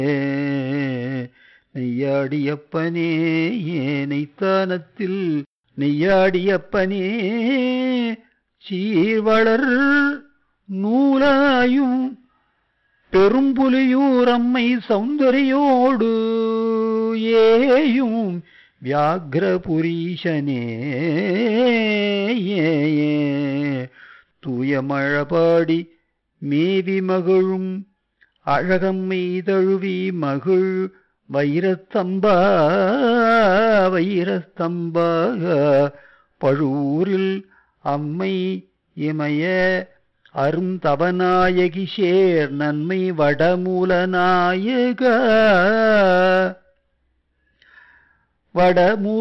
நெய்யாடியப்பனே ஏனைத்தானத்தில் நெய்யாடியப்பனே சீர்வளர் நூலாயும் பெரும்புலியூரம்மை சௌந்தரியோடு ஏயும் வியாக்ரபுரீஷனே தூய மழபாடி மேவி மகிழும் அழகம்மை தழுவி மகிழ் வைரத்தம்பா வைரஸ்தம்பா பழூரில் அம்மை இமய அருந்தவநாயகி சேர் நன்மை வடமூலநாயக வடமூல